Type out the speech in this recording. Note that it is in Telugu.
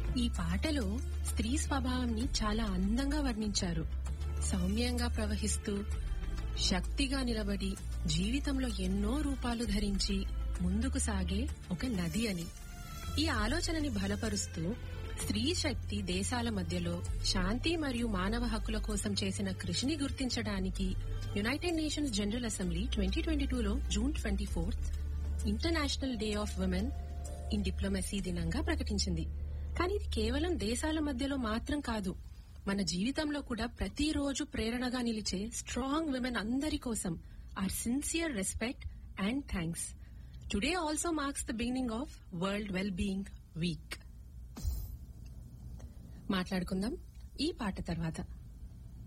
ఈ పాటలో స్త్రీ స్వభావాన్ని చాలా అందంగా వర్ణించారు సౌమ్యంగా ప్రవహిస్తూ శక్తిగా నిలబడి జీవితంలో ఎన్నో రూపాలు ధరించి ముందుకు సాగే ఒక నది అని ఈ ఆలోచనని బలపరుస్తూ స్త్రీ శక్తి దేశాల మధ్యలో శాంతి మరియు మానవ హక్కుల కోసం చేసిన కృషిని గుర్తించడానికి United Nations general assembly twenty twenty టూలో June twenty fourth international day of women in diplomacy దినంగా ప్రకటించింది కానీ ఇది కేవలం దేశాల మధ్యలో మాత్రం కాదు మన జీవితంలో కూడా ప్రతిరోజు ప్రేరణగా నిలిచే స్ట్రాంగ్ విమెన్ అందరి కోసం our sincere respect and thanks today also marks the beginning of world well being week మాట్లాడుకుందాం ఈ పాట తర్వాత